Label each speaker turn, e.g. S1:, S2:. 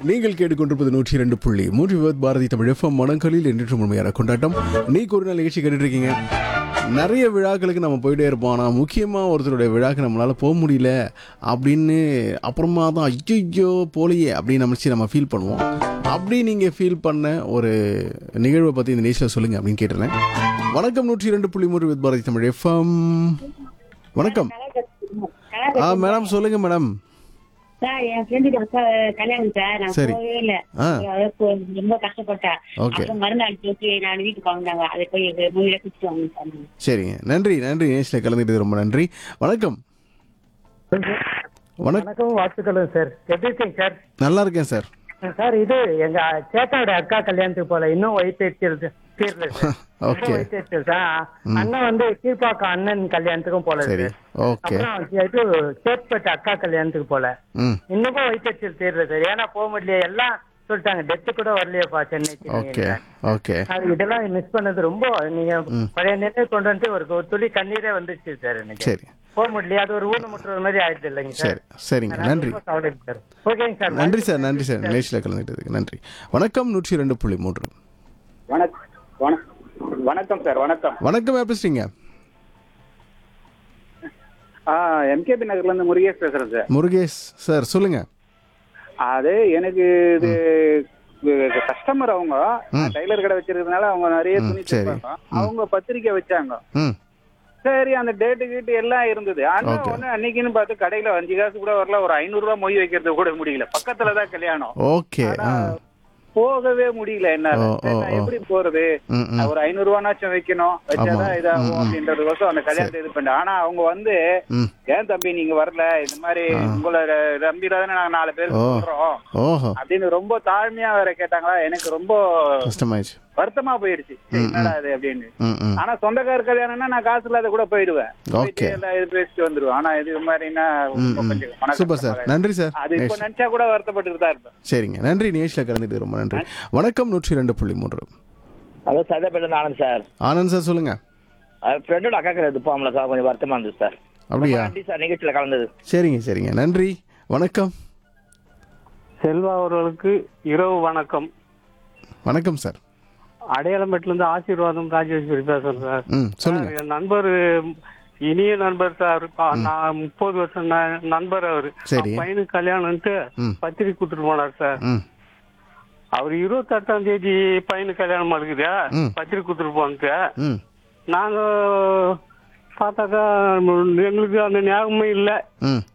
S1: நீங்கள் கேட்டுக்கொண்டிருப்பது நூற்றி இரண்டு புள்ளி மூன்று விவத் பாரதி தமிழ் எஃப்எம் மனங்களில் என்று முழுமையான கொண்டாட்டம் நீ ஒரு நாள் நிகழ்ச்சி கேட்டுட்டு இருக்கீங்க நிறைய விழாக்களுக்கு நம்ம போயிட்டே இருப்போம் ஆனால் முக்கியமாக ஒருத்தருடைய விழாக்கு நம்மளால் போக முடியல அப்படின்னு அப்புறமா தான் ஐயோ போலியே அப்படின்னு நினச்சி நம்ம ஃபீல் பண்ணுவோம் அப்படி நீங்கள் ஃபீல் பண்ண ஒரு நிகழ்வை பற்றி இந்த நியூஸில் சொல்லுங்கள் அப்படின்னு கேட்டுறேன் வணக்கம் நூற்றி இரண்டு புள்ளி மூன்று வித் பாரதி தமிழ் எஃப்எம் வணக்கம் ஆ மேடம் சொல்லுங்கள் மேடம்
S2: சார் என் ஃப்ரெண்டுக்கு அக்கா கல்யாணம் சார் நான்
S1: சரி.
S2: போகவே இல்ல
S1: ஆ.
S2: அதாவது போ- ரொம்ப கஷ்டப்பட்டேன்
S1: ஓகே
S2: அப்புறம் மருந்து அடிச்சு வச்சு நான் வீட்டுக்கு வந்தாங்க அதை போய் மூவில குடிச்சு வாங்க சார்
S1: சரிங்க நன்றி நன்றி நேஷில் கலந்துக்கிட்டது ரொம்ப நன்றி வணக்கம் வணக்கம்
S3: வணக்கம் வாழ்த்துக்களும் சார் எப்படி இருக்கீங்க சார்
S1: நல்லா இருக்கேன் சார்
S3: சார் இது எங்க சேட்டாவோட அக்கா கல்யாணத்துக்கு போல இன்னும் ஒயிட் எரிச்சல் தீரல சார்
S1: ஓகே
S3: ஒயிட் எரிச்சல் சார் அண்ணன் வந்து கீழ்பாக்கம் அண்ணன் கல்யாணத்துக்கும் போல
S1: சரி
S3: சார்
S1: ஓகே
S3: அப்புறம் இது சேட்பட்டு அக்கா கல்யாணத்துக்கு போல
S1: ம்
S3: இன்னமும் ஒயிட் எரிச்சல் தீரல சார் ஏன்னா போக முடியல எல்லாம் சொல்லிட்டாங்க டெத்து கூட வரலையேப்பா சென்னைக்கு
S1: ஓகே ஓகே
S3: அது இதெல்லாம் மிஸ் பண்ணது ரொம்ப நீங்க பழைய நிலை கொண்டு வந்து ஒரு ஒரு துளி கண்ணீரே வந்துருச்சு சார் எனக்கு
S1: சரி
S3: போக முடியல அது ஒரு ஊனமுற்ற மாதிரி ஆயிடுது இல்லைங்க சார்
S1: சரி சரிங்க நன்றி
S3: ரொம்ப கவலை சார் ஓகேங்க சார்
S1: நன்றி சார் நன்றி சார் நேஷில் கலந்துக்கிட்டதுக்கு நன்றி வணக்கம் நூற்றி ரெண்டு புள்ளி மூன்று
S4: வணக்கம் வணக்கம் வணக்கம் சார் வணக்கம்
S1: வணக்கம் யார் பேசுறீங்க
S4: ஆ எம்கேபி நகர்ல இருந்து முருகேஷ் பேசுறேன் சார்
S1: முருகேஷ் சார் சொல்லுங்க
S4: அது எனக்கு இது கஸ்டமர் அவங்க டைலர் கடை வச்சிருக்கிறதுனால அவங்க நிறைய
S1: ம்,
S4: துணி
S1: சரி.
S4: தைப்பாங்க அவங்க பத்திரிக்கை வச்சாங்க
S1: ம்
S4: சரி அந்த டேட்டு கீட்டு எல்லாம் இருந்தது ஆனா
S1: Okay.
S4: ஒண்ணு அன்னைக்குன்னு பார்த்து கடையில அஞ்சு காசு கூட வரல ஒரு ஐநூறு ரூபாய் மொய் வைக்கிறது கூட முடியல பக்கத்துல தான் கல்யாணம்
S1: ஓகே ஆ
S4: போகவே முடியல என்னால
S1: ஓ,
S4: சரி,
S1: ஓ,
S4: நான்
S1: ஓ.
S4: எப்படி போறது
S1: ம் ம்
S4: ஒரு ஐநூறு ரூபானாச்சும் வைக்கணும் வச்சாதான்
S1: ஆமா.
S4: இதாகும்
S1: ம், ம்.
S4: அப்படின்றதுக்கோசம் அந்த கல்யாணத்தை இது பண்ணேன் ஆனா அவங்க வந்து
S1: ம்
S4: ஏன் தம்பி நீங்க வரல இந்த மாதிரி உங்களை நம்பில தானே நாங்க நாலு பேர்
S1: ஓ.
S4: சொல்றோம்
S1: ஓஹோ
S4: அப்படின்னு ரொம்ப தாழ்மையா வேற கேட்டாங்களா எனக்கு ரொம்ப
S1: கஷ்டமாயிடுச்சு
S4: வருத்தமா போயிடுச்சு சரி, என்னடா இது அப்படின்னு
S1: ம் ம்
S4: ஆனா சொந்தக்கார கல்யாணம்னா நான் காசு இல்லாத கூட போயிடுவேன் போயிட்டு
S1: Okay.
S4: எல்லாம் இது பேசிட்டு வந்துருவேன் ஆனா இது மாதிரினா
S1: ம்
S4: ரொம்ப
S1: ம்
S4: கொஞ்சம் மன
S1: சூப்பர் சார்
S4: கஷ்டமா
S1: நன்றி சார்
S4: அது இப்ப
S1: நேஷ்
S4: நினைச்சா கூட வருத்தப்பட்டு தான் இருப்பேன்
S1: சரிங்க நன்றி நேஷில் கலந்துக்கிட்டு ரொம்ப நன்றி வணக்கம் நூற்றி ரெண்டு புள்ளி மூன்று
S5: hello Saidapet Anand sir
S1: Anand sir சொல்லுங்க
S5: ஃப்ரெண்டோட அக்கா கிடையாது போகல சார் கொஞ்சம் வருத்தமா இருந்தது சார்
S1: அப்படியா
S5: ரொம்ப நன்றி சார் நிகழ்ச்சியில் கலந்தது
S1: சரிங்க சரிங்க நன்றி வணக்கம்
S6: செல்வா அவர்களுக்கு இரவு வணக்கம்
S1: வணக்கம் சார்
S6: அடையாளம்பேட்டில இருந்து ஆசீர்வாதம் ராஜேஸ்வரி பேசுறேன் சார்
S1: ம் சொல்லுங்க
S6: சார், என் நண்பர் இனிய நண்பர் சார் பா- நான் முப்பது வருஷம் ந- நண்பர் அவரு
S1: சரி.
S6: அவன் பையனுக்கு கல்யாணம்ட்டு
S1: ம்.
S6: பத்திரிக்கை கொடுத்துட்டு போனார் சார்
S1: ம்
S6: அவர் இருபத்தெட்டாம் தேதி பையனுக்கு கல்யாணம் இருக்குது
S1: ம்.
S6: பத்திரிக்கை கொடுத்துட்டு போன்ட்டு
S1: ம்
S6: நாங்க பார்த்தாக்கா எங்களுக்கு அந்த ஞாபகமே இல்லை
S1: ம்